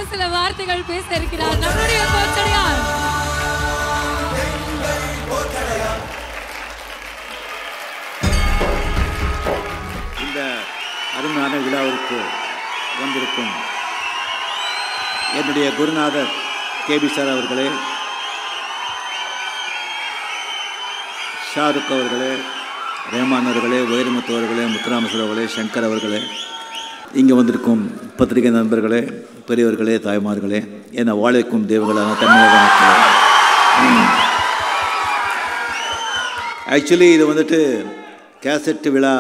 சில வார்த்தைகள் பேச இருக்கிறார் நம்மளுடைய கோச்சடையார் இந்த அருமையான விழாவிற்கு வந்திருக்கும் என்னுடைய குருநாதர் கேபி சார் அவர்களே ஷாருக் அவர்களே ரேமான் அவர்களே வைரமுத்து அவர்களே முத்துராமசர் அவர்களே சங்கர் அவர்களே இங்கே வந்திருக்கும் பத்திரிகை நண்பர்களே பெரியவர்களே தாய்மார்களே என்னை வாழைக்கும் தெய்வங்களான தமிழக மக்களே ஆக்சுவலி இது வந்துட்டு கேசட் விழா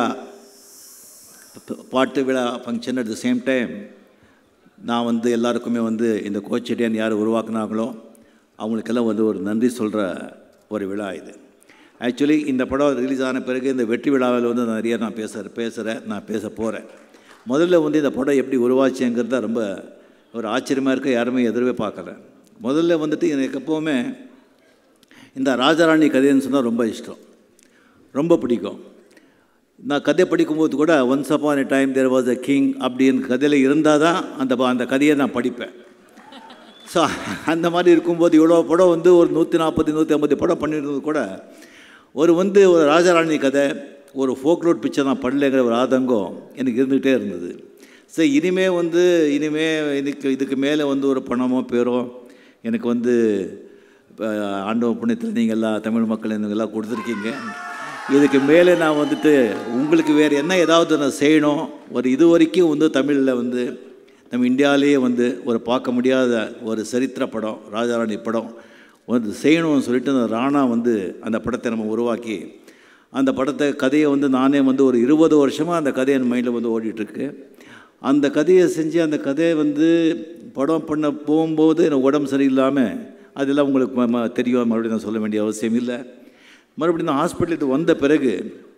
ப- பாட்டு விழா function at the same time நான் வந்து எல்லாருக்குமே வந்து இந்த கோச்செடியான் யார் உருவாக்குனாங்களோ அவங்களுக்கெல்லாம் வந்து ஒரு நன்றி சொல்கிற ஒரு விழா இது ஆக்சுவலி இந்த படம் ரிலீஸ் ஆன பிறகு இந்த வெற்றி விழாவில் வந்து நான் நிறைய நான் பேச பேசுகிறேன் நான் பேச போகிறேன் முதல்ல வந்து இந்த படம் எப்படி உருவாச்சுங்கிறது தான் ரொம்ப ஒரு ஆச்சரியமாக இருக்க யாருமே எதிர்வே பார்க்கல முதல்ல வந்துட்டு எனக்கு எப்போவுமே இந்த ராஜாராணி கதைன்னு சொன்னால் ரொம்ப இஷ்டம் ரொம்ப பிடிக்கும் நான் கதை படிக்கும்போது கூட once upon a time there was a king அப்படின்னு கதையில் இருந்தால் தான் அந்த ப- அந்த கதையை நான் படிப்பேன் ஸோ அந்த மாதிரி இருக்கும்போது இவ்வளோ படம் வந்து ஒரு நூற்றி நாற்பது நூற்றி ஐம்பது படம் பண்ணியிருந்தது கூட ஒரு வந்து ஒரு ராஜாராணி கதை ஒரு ஃபோக்லோட் பிக்சர் நான் பண்ணலைங்கிற ஒரு ஆதங்கம் எனக்கு இருந்துகிட்டே இருந்தது ஸோ இனிமே வந்து இனிமே இதுக்கு இதுக்கு மேலே வந்து ஒரு பணமோ பேரோ எனக்கு வந்து இப்போ ஆண்டவ புண்ணியத்தில் நீங்கள் எல்லாம் தமிழ் மக்கள் எனக்கு எல்லாம் கொடுத்துருக்கீங்க இதுக்கு மேலே நான் வந்துட்டு உங்களுக்கு வேறு என்ன ஏதாவது நான் செய்யணும் ஒரு இது வரைக்கும் வந்து தமிழில் வந்து நம்ம இந்தியாவிலேயே வந்து ஒரு பார்க்க முடியாத ஒரு சரித்திர படம் ராஜாராணி படம் வந்து செய்யணும்னு சொல்லிட்டு அந்த ராணா வந்து அந்த படத்தை நம்ம உருவாக்கி அந்த படத்தை கதையை வந்து நானே வந்து ஒரு இருபது வருஷமாக அந்த கதை என் மைண்டில் வந்து ஓடிட்டுருக்கு அந்த கதையை செஞ்சு அந்த கதையை வந்து படம் பண்ண போகும்போது எனக்கு உடம்பு சரியில்லாமல் அதெல்லாம் உங்களுக்கு ம- ம- தெரியும் மறுபடியும் நான் சொல்ல வேண்டிய அவசியம் இல்லை மறுபடியும் நான் ஹாஸ்பிட்டலுக்கு வந்த பிறகு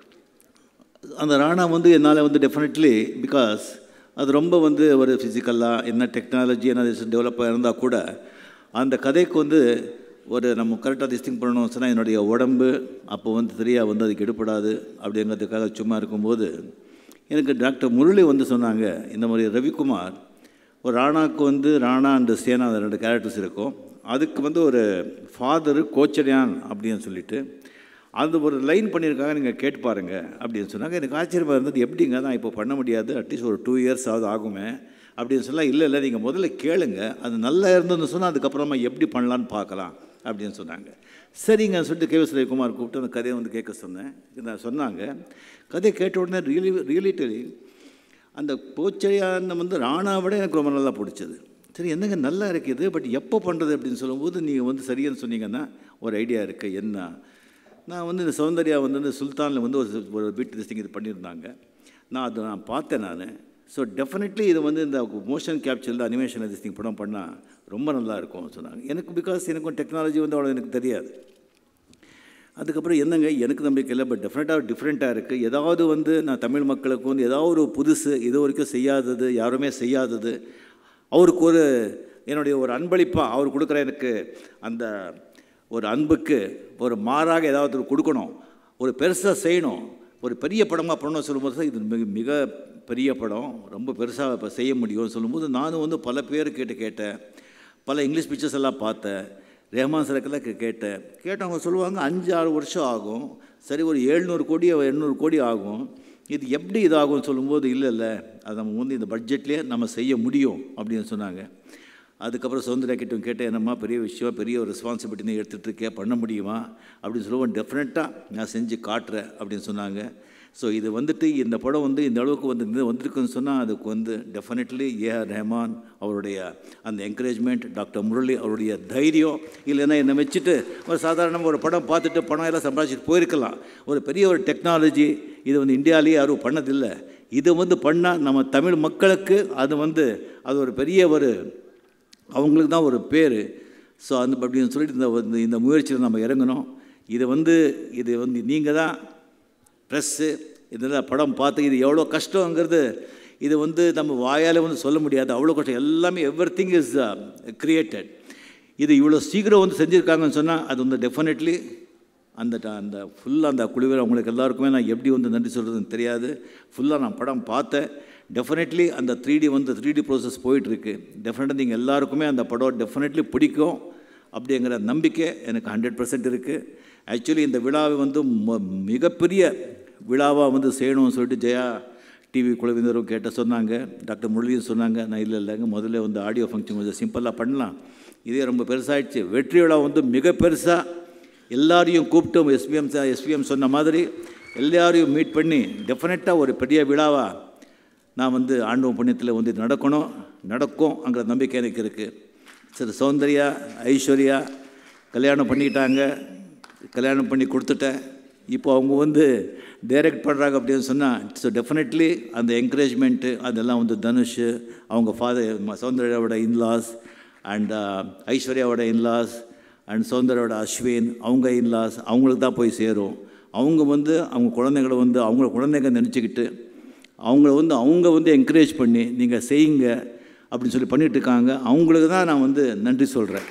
அந்த ராணா வந்து என்னால் வந்து டெஃபினெட்லி பிகாஸ் அது ரொம்ப வந்து ஒரு ஃபிசிக்கலாக என்ன டெக்னாலஜி என்ன டெவலப்பாக இருந்தால் கூட அந்த கதைக்கு வந்து ஒரு நம்ம கரெக்டாக திஸ்டிங் பண்ணணும்னு சொன்னால் என்னுடைய உடம்பு அப்போ வந்து சரியாக வந்து அதுக்கு எடுப்படாது அப்படிங்கிறதுக்காக சும்மா இருக்கும்போது எனக்கு டாக்டர் முரளி வந்து சொன்னாங்க இந்த மாதிரி ரவிக்குமார் ஒரு ராணாக்கு வந்து ராணா அண்ட் சேனா அந்த ரெண்டு கேரக்டர்ஸ் இருக்கும் அதுக்கு வந்து ஒரு ஃபாதரு கோச்சரியான் அப்படின்னு சொல்லிட்டு அது ஒரு லைன் பண்ணியிருக்காங்க நீங்கள் கேட்டு பாருங்க அப்படின்னு சொன்னாங்க எனக்கு ஆச்சரியமாக இருந்தது எப்படிங்க நான் இப்போ பண்ண முடியாது அட்லீஸ்ட் ஒரு டூ இயர்ஸ் ஆகுது ஆகுமே அப்படின்னு சொன்னால் இல்லை இல்லை நீங்கள் முதல்ல கேளுங்க அது நல்லா இருந்ததுன்னு சொன்னால் அதுக்கப்புறமா எப்படி பண்ணலான்னு பார்க்கலாம் அப்படின்னு சொன்னாங்க சரிங்க சொல்லிட்டு கே எஸ் ரவிக்குமார் கூப்பிட்டு அந்த கதையை வந்து கேட்க சொன்னேன் நான் சொன்னாங்க கதையை கேட்ட உடனே ரியலி ரியலி டெலி அந்த போச்சையான வந்து ராணா விட எனக்கு ரொம்ப நல்லா பிடிச்சது சரி என்னங்க நல்லா இருக்குது பட் எப்போ பண்ணுறது அப்படின்னு சொல்லும்போது நீங்கள் வந்து சரியான்னு சொன்னீங்கன்னா ஒரு ஐடியா இருக்குது என்ன நான் வந்து இந்த சௌந்தர்யா வந்து இந்த சுல்தானில் வந்து ஒரு ஒரு பீட் திஸ்டிங் இது பண்ணியிருந்தாங்க நான் அதை நான் பார்த்தேன் நான் ஸோ டெஃபினெட்லி இது வந்து இந்த மோஷன் கேப்சரில் அனிமேஷன் திஸ்டிங் படம் பண்ணால் ரொம்ப நல்லா இருக்கும் சொன்னாங்க எனக்கு பிகாஸ் எனக்கும் டெக்னாலஜி வந்து அவ்வளோ எனக்கு தெரியாது அதுக்கப்புறம் என்னங்க எனக்கு நம்பிக்கை இல்லை பட் டெஃபினட்டாக டிஃப்ரெண்ட்டாக இருக்குது ஏதாவது வந்து நான் தமிழ் மக்களுக்கு வந்து ஏதாவது ஒரு புதுசு இது வரைக்கும் செய்யாதது யாருமே செய்யாதது அவருக்கு ஒரு என்னுடைய ஒரு அன்பளிப்பாக அவர் கொடுக்குற எனக்கு அந்த ஒரு அன்புக்கு ஒரு மாறாக ஏதாவது ஒரு கொடுக்கணும் ஒரு பெருசாக செய்யணும் ஒரு பெரிய படமாக பண்ணணும் சொல்லும்போது தான் இது மிக மிக பெரிய படம் ரொம்ப பெருசாக இப்போ செய்ய முடியும்னு சொல்லும்போது நானும் வந்து பல பேர் கேட்டு கேட்டேன் பல இங்கிலீஷ் பிக்சர்ஸ் எல்லாம் பார்த்தேன் ரேமான் சரக்கெல்லாம் கே கேட்டேன் கேட்டவங்க சொல்லுவாங்க அஞ்சு ஆறு வருஷம் ஆகும் சரி ஒரு எழுநூறு கோடி எண்ணூறு கோடி ஆகும் இது எப்படி இதாகும்னு சொல்லும்போது இல்லை இல்லை அது நம்ம வந்து இந்த பட்ஜெட்லேயே நம்ம செய்ய முடியும் அப்படின்னு சொன்னாங்க அதுக்கப்புறம் சுதந்திர கிட்டம் கேட்டேன் என்னம்மா பெரிய விஷயம் பெரிய ஒரு ரெஸ்பான்சிபிலிட்டி நீ எடுத்துகிட்டு இருக்கே பண்ண முடியுமா அப்படின்னு சொல்லுவோம் டெஃபினட்டாக நான் செஞ்சு காட்டுறேன் அப்படின்னு சொன்னாங்க ஸோ இது வந்துட்டு இந்த படம் வந்து இந்த அளவுக்கு வந்து இது வந்திருக்குன்னு சொன்னால் அதுக்கு வந்து டெஃபினெட்லி ஏஆர் ரஹ்மான் அவருடைய அந்த என்கரேஜ்மெண்ட் டாக்டர் முரளி அவருடைய தைரியம் இல்லைன்னா என்னை வச்சுட்டு ஒரு சாதாரணமாக ஒரு படம் பார்த்துட்டு பணம் எல்லாம் சம்பாதிச்சிட்டு போயிருக்கலாம் ஒரு பெரிய ஒரு டெக்னாலஜி இது வந்து இந்தியாவிலேயே யாரும் பண்ணதில்லை இது வந்து பண்ணால் நம்ம தமிழ் மக்களுக்கு அது வந்து அது ஒரு பெரிய ஒரு அவங்களுக்கு தான் ஒரு பேர் ஸோ அந்த அப்படின்னு சொல்லிட்டு இந்த வந்து இந்த முயற்சியில் நம்ம இறங்கணும் இது வந்து இது வந்து நீங்கள் தான் ப்ரெஸ்ஸு இதெல்லாம் படம் பார்த்து இது எவ்வளோ கஷ்டங்கிறது இது வந்து நம்ம வாயால் வந்து சொல்ல முடியாது அவ்வளோ கஷ்டம் எல்லாமே எவ்ரி திங் இஸ் கிரியேட்டட் இது இவ்வளோ சீக்கிரம் வந்து செஞ்சுருக்காங்கன்னு சொன்னால் அது வந்து டெஃபினெட்லி அந்த ட- அந்த ஃபுல்லாக அந்த குழுவில் அவங்களுக்கு எல்லாருக்குமே நான் எப்படி வந்து நன்றி சொல்கிறதுன்னு தெரியாது ஃபுல்லாக நான் படம் பார்த்தேன் டெஃபினெட்லி அந்த த்ரீ டி வந்து த்ரீ டி ப்ரோசஸ் போயிட்டுருக்கு டெஃபினட்டாக நீங்கள் எல்லாருக்குமே அந்த படம் டெஃபினெட்லி பிடிக்கும் அப்படிங்கிற நம்பிக்கை எனக்கு ஹண்ட்ரட் பர்சன்ட் இருக்குது ஆக்சுவலி இந்த விழாவை வந்து ம- மிகப்பெரிய விழாவாக வந்து செய்யணும்னு சொல்லிட்டு ஜெயா டிவி குழுவினரும் கேட்ட சொன்னாங்க டாக்டர் முரளியும் சொன்னாங்க நான் இல்லை இல்லைங்க முதல்ல வந்து ஆடியோ ஃபங்க்ஷன் கொஞ்சம் சிம்பிளாக பண்ணலாம் இதே ரொம்ப பெருசாகிடுச்சு வெற்றி விழா வந்து மிக பெருசாக எல்லாரையும் கூப்பிட்டு எஸ்பிஎம் எஸ்பிஎம் சொன்ன மாதிரி எல்லாரையும் மீட் பண்ணி டெஃபினட்டாக ஒரு பெரிய விழாவாக நான் வந்து ஆண்டவன் புண்ணியத்தில் வந்து இது நடக்கணும் நடக்கும்ங்கிற நம்பிக்கை எனக்கு இருக்குது சரி சௌந்தர்யா ஐஸ்வர்யா கல்யாணம் பண்ணிக்கிட்டாங்க கல்யாணம் பண்ணி கொடுத்துட்டேன் இப்போ அவங்க வந்து டைரக்ட் பண்ணுறாங்க அப்படின்னு சொன்னால் ஸோ டெஃபினெட்லி அந்த என்கரேஜ்மெண்ட்டு அதெல்லாம் வந்து தனுஷ் அவங்க ஃபாதர் சௌந்தர்யாவோட இன்லாஸ் அண்ட் ஐஸ்வர்யாவோட இன்லாஸ் அண்ட் சௌந்தர்யாவோட அஸ்வின் அவங்க இன்லாஸ் அவங்களுக்கு தான் போய் சேரும் அவங்க வந்து அவங்க குழந்தைங்களை வந்து அவங்க குழந்தைங்க நினச்சிக்கிட்டு அவங்கள வந்து அவங்க வந்து என்கரேஜ் பண்ணி நீங்கள் செய்யுங்க அப்படின்னு சொல்லி பண்ணிட்டு இருக்காங்க அவங்களுக்கு தான் நான் வந்து நன்றி சொல்கிறேன்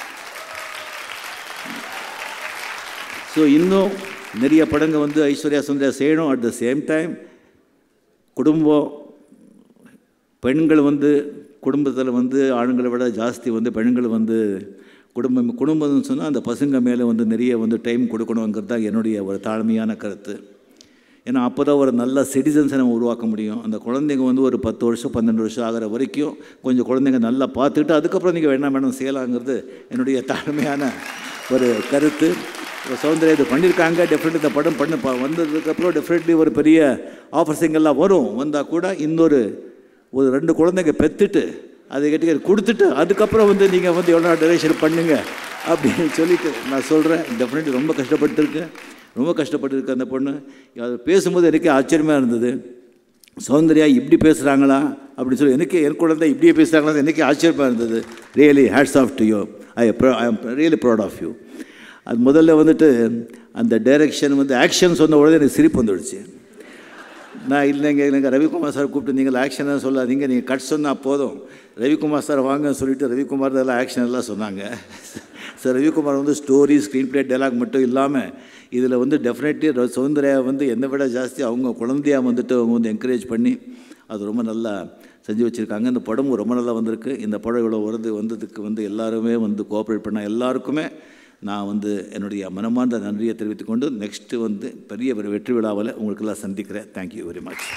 ஸோ இன்னும் நிறைய படங்கள் வந்து ஐஸ்வர்யா சுந்தர்யா செய்யணும் அட் த சேம் டைம் குடும்பம் பெண்கள் வந்து குடும்பத்தில் வந்து ஆண்களை விட ஜாஸ்தி வந்து பெண்கள் வந்து குடும்பம் குடும்பம்னு சொன்னால் அந்த பசங்க மேலே வந்து நிறைய வந்து டைம் கொடுக்கணுங்கிறது தான் என்னுடைய ஒரு தாழ்மையான கருத்து ஏன்னா அப்போ தான் ஒரு நல்ல சிட்டிசன்ஸை நம்ம உருவாக்க முடியும் அந்த குழந்தைங்க வந்து ஒரு பத்து வருஷம் பன்னெண்டு வருஷம் ஆகிற வரைக்கும் கொஞ்சம் குழந்தைங்க நல்லா பார்த்துக்கிட்டு அதுக்கப்புறம் நீங்கள் வேணாம் வேணும் செய்யலாங்கிறது என்னுடைய தாழ்மையான ஒரு கருத்து இப்போ சௌந்தர்யா இது பண்ணியிருக்காங்க டெஃபினெட்லி இந்த படம் பண்ண ப- வந்ததுக்கப்புறம் டெஃபினெட்லி ஒரு பெரிய ஆஃபர்ஸிங் எல்லாம் வரும் வந்தால் கூட இன்னொரு ஒரு ரெண்டு குழந்தைங்க பெற்றுட்டு அதை கட்டி கொடுத்துட்டு அதுக்கப்புறம் வந்து நீங்கள் வந்து எவ்வளோ டெரேஷன் பண்ணுங்க அப்படின்னு சொல்லிட்டு நான் சொல்கிறேன் டெஃபினெட்லி ரொம்ப கஷ்டப்பட்டுருக்கேன் ரொம்ப கஷ்டப்பட்டுருக்கு அந்த பொண்ணு அது பேசும்போது எனக்கே ஆச்சரியமாக இருந்தது சௌந்தர்யா இப்படி பேசுகிறாங்களா அப்படின்னு சொல்லி எனக்கே என் குழந்தை இப்படியே பேசுகிறாங்களா எனக்கே ஆச்சரியமாக இருந்தது really hats off to you I I am really proud of you அது முதல்ல வந்துட்டு அந்த டைரக்ஷன் வந்து ஆக்ஷன் சொன்ன உடனே எனக்கு சிரிப்பு வந்துடுச்சு நான் இல்லைங்க எனக்கு ரவிக்குமார் சார் கூப்பிட்டு நீங்கள் ஆக்ஷனாக சொல்லாதீங்க நீங்கள் கட் சொன்னால் போதும் ரவிக்குமார் சார் வாங்கன்னு சொல்லிட்டு ரவிக்குமார் இதெல்லாம் ஆக்ஷன் எல்லாம் சொன்னாங்க சார் ரவிக்குமார் வந்து ஸ்டோரி ஸ்க்ரீன் பிளே டைலாக் மட்டும் இல்லாமல் இதில் வந்து டெஃபினெட்லி சௌந்தர்யா வந்து என்னை விட ஜாஸ்தி அவங்க குழந்தையாக வந்துட்டு அவங்க வந்து என்கரேஜ் பண்ணி அது ரொம்ப நல்லா செஞ்சு வச்சுருக்காங்க இந்த படமும் ரொம்ப நல்லா வந்திருக்கு இந்த படம் இவ்வளோ வருது வந்ததுக்கு வந்து எல்லாருமே வந்து கோஆப்ரேட் பண்ண எல்லாருக்குமே நான் வந்து என்னுடைய மனமார்ந்த நன்றியை தெரிவித்துக் கொண்டு நெக்ஸ்ட்டு வந்து பெரிய ஒரு வெற்றி விழாவில் உங்களுக்கெல்லாம் சந்திக்கிறேன் தேங்க்யூ வெரி மச்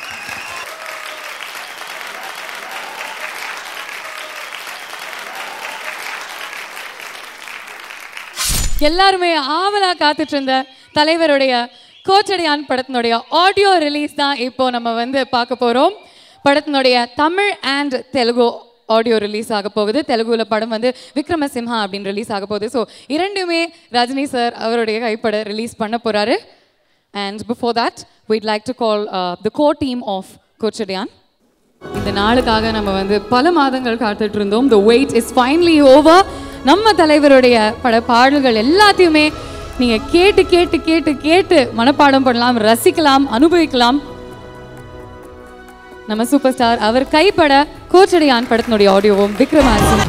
எல்லாருமே ஆவலா காத்துட்டு இருந்த தலைவருடைய கோச்சடியான் படத்தினுடைய ஆடியோ ரிலீஸ் தான் இப்போ நம்ம வந்து பார்க்க போறோம் படத்தினுடைய Tamil and Telugu audio release ஆக போகுது தெலுங்குல படம் வந்து விக்ரமசிம்ஹா அப்படின்னு ரிலீஸ் ஆக போகுது ஸோ இரண்டுமே ரஜினி சார் அவருடைய கைப்பட ரிலீஸ் பண்ண போறாரு and before that we'd like to call the co team of Kochadaiiyaan இந்த நாளுக்காக நம்ம வந்து பல மாதங்கள் காத்துட்டு இருந்தோம் the wait is finally over நம்ம தலைவருடைய பட பாடல்கள் எல்லாத்தையுமே நீங்க கேட்டு கேட்டு கேட்டு கேட்டு மனப்பாடம் பண்ணலாம் ரசிக்கலாம் அனுபவிக்கலாம் நம்ம சூப்பர் ஸ்டார் அவர் கைப்பட கோச்சடையான் படத்தினுடைய ஆடியோவும் விக்ரமாசிங்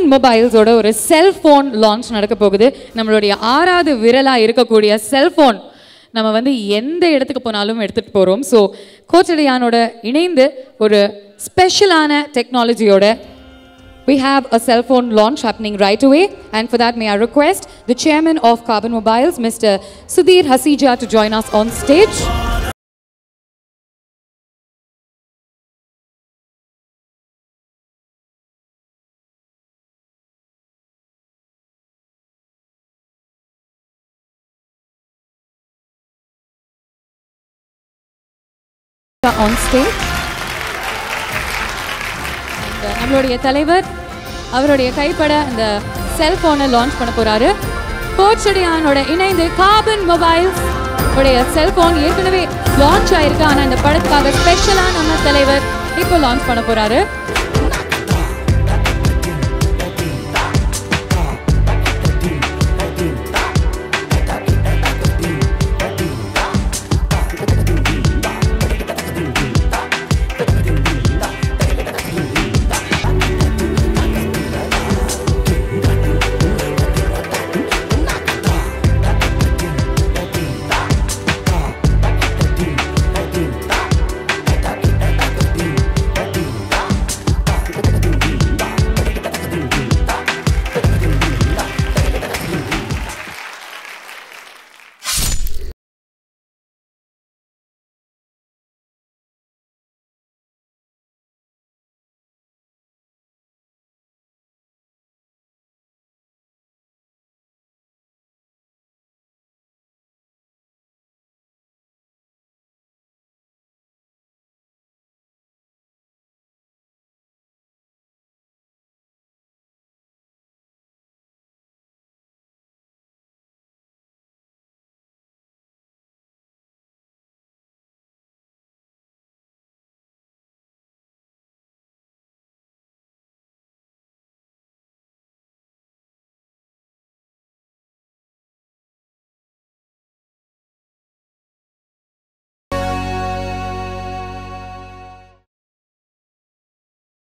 மொபைல்ஸோட ஒரு செல்ஃபோன் லான்ச் நடக்க போகுது நம்மளுடைய ஆறாவது விரலாக இருக்கக்கூடிய செல்ஃபோன் நம்ம வந்து எந்த இடத்துக்கு போனாலும் எடுத்துகிட்டு போகிறோம் ஸோ கோச்சடையானோட இணைந்து ஒரு ஸ்பெஷலான டெக்னாலஜியோட We have a cell phone launch happening right away, and for that, may I request the chairman of Carbon Mobiles, Mr. Sudhir Hasija, to join us on stage. on stage. And, uh, நம்மளுடைய தலைவர் அவருடைய கைப்பட இந்த செல்போனை launch பண்ண போறாரு கோச்சடியானோட இணைந்து கார்பன் மொபைல்ஸ் உடைய செல்போன் ஏற்கனவே லான்ச் ஆயிருக்கு ஆனா இந்த படத்துக்காக ஸ்பெஷலா நம்ம தலைவர் இப்போ லான்ச் பண்ண போறாரு